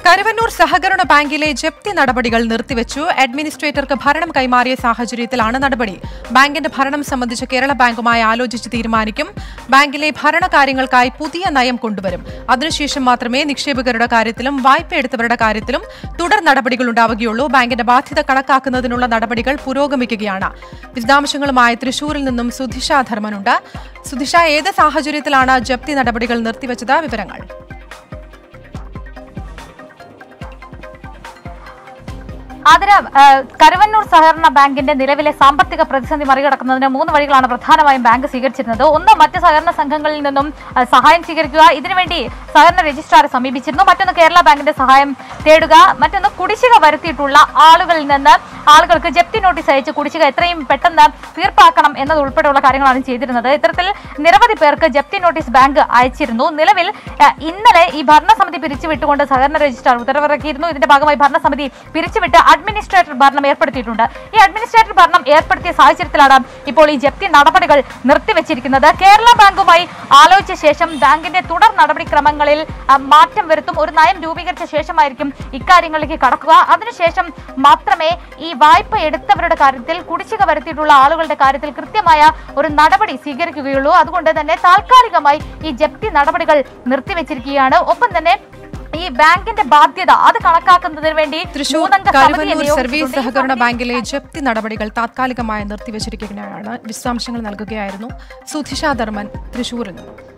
കരുവന്നൂർ സഹകരണ ബാങ്കിലെ ജപ്തി നടപടികൾ നിർത്തിവെച്ചു അഡ്മിനിസ്ട്രേറ്റർക്ക് ഭരണം കൈമാറിയ സാഹചര്യത്തിലാണ് നടപടി ബാങ്കിന്റെ ഭരണം സംബന്ധിച്ച് കേരള ബാങ്കുമായി ആലോചിച്ച് തീരുമാനിക്കും ബാങ്കിലെ ഭരണകാര്യങ്ങൾക്കായി പുതിയ നയം കൊണ്ടുവരും അതിനുശേഷം മാത്രമേ നിക്ഷേപകരുടെ കാര്യത്തിലും വായ്പ എടുത്തവരുടെ കാര്യത്തിലും തുടർ നടപടികൾ ഉണ്ടാവുകയുള്ളൂ ബാങ്കിന്റെ ബാധ്യത കണക്കാക്കുന്നതിനുള്ള നടപടികൾ പുരോഗമിക്കുകയാണ് വിശദാംശങ്ങളുമായി തൃശൂരിൽ നിന്നും സുധിഷ ധർമ്മനുണ്ട് സുധിഷ ഏത് സാഹചര്യത്തിലാണ് ജപ്തി നടപടികൾ നിർത്തിവെച്ചത് വിവരങ്ങൾ ആതിര ഏഹ്, കരുവന്നൂർ സഹകരണ ബാങ്കിന്റെ നിലവിലെ സാമ്പത്തിക പ്രതിസന്ധി മറികടക്കുന്നതിന് മൂന്ന് വഴികളാണ് പ്രധാനമായും ബാങ്ക് സ്വീകരിച്ചിരുന്നത് ഒന്ന് മറ്റ് സഹകരണ സംഘങ്ങളിൽ നിന്നും ഏഹ്, സഹായം സ്വീകരിക്കുക ഇതിനുവേണ്ടി സഹകരണ രജിസ്ട്രാറെ സമീപിച്ചിരുന്നു മറ്റൊന്ന് കേരള ബാങ്കിന്റെ സഹായം തേടുക മറ്റൊന്ന് കുടിശ്ശിക വരുത്തിയിട്ടുള്ള ആളുകളിൽ നിന്ന് ആളുകൾക്ക് ജപ്തി നോട്ടീസ് അയച്ച് കുടിശ്ശിക എത്രയും പെട്ടെന്ന് തീർപ്പാക്കണം എന്നത് ഉൾപ്പെടെയുള്ള കാര്യങ്ങളാണ് ചെയ്തിരുന്നത് ഇത്തരത്തിൽ നിരവധി പേർക്ക് ജപ്തി നോട്ടീസ് ബാങ്ക് അയച്ചിരുന്നു നിലവിൽ ഏഹ്, ഇന്നലെ ഈ ഭരണസമിതി പിരിച്ചുവിട്ടുകൊണ്ട് സഹകരണ രജിസ്ട്രാർ ഉത്തരവിറക്കിയിരുന്നു ഇതിന്റെ ഭാഗമായി ഭരണസമിതി പിരിച്ചുവിട്ട് അഡ്മിനിസ്ട്രേറ്റർ ഭരണം ഏർപ്പെടുത്തിയിട്ടുണ്ട് ഈ അഡ്മിനിസ്ട്രേറ്റർ ഭരണം ഏർപ്പെടുത്തിയ സാഹചര്യത്തിലാണ് ഇപ്പോൾ ഈ ജപ്തി നടപടികൾ നിർത്തിവെച്ചിരിക്കുന്നത് കേരള ബാങ്കുമായി ആലോചിച്ച ശേഷം ബാങ്കിന്റെ തുടർ നടപടിക്രമങ്ങളിൽ ആ, മാറ്റം വരുത്തും ഒരു നയം രൂപീകരിച്ച ശേഷമായിരിക്കും ഇക്കാര്യങ്ങളിലേക്ക് കടക്കുക അതിനുശേഷം മാത്രമേ ഈ വായ്പ എടുത്തവരുടെ കാര്യത്തിൽ കുടിശ്ശിക വരുത്തിയിട്ടുള്ള ആളുകളുടെ കാര്യത്തിൽ കൃത്യമായ ഒരു നടപടി സ്വീകരിക്കുകയുള്ളൂ അതുകൊണ്ട് തന്നെ താൽക്കാലികമായി ഈ ജപ്തി നടപടികൾ നിർത്തിവെച്ചിരിക്കുകയാണ് ഒപ്പം തന്നെ ഈ ബാങ്കിന്റെ ബാധ്യത അത് കണക്കാക്കുന്നതിന് വേണ്ടി തൃശൂർ മൂന്നംഗ സമിതിയെ കരുവന്നൂർ സർവീസ് നിയോഗിച്ചിട്ടുണ്ട്. ഈ സഹകരണ സമിതി- ബാങ്കിലെ ജപ്തി നടപടികൾ താത്കാലികമായി നിർത്തിവച്ചിരിക്കുകയാണ് വിശദാംശങ്ങൾ നൽകുകയായിരുന്നു സുധിഷ ധർമ്മൻ തൃശൂരിൽ നിന്ന്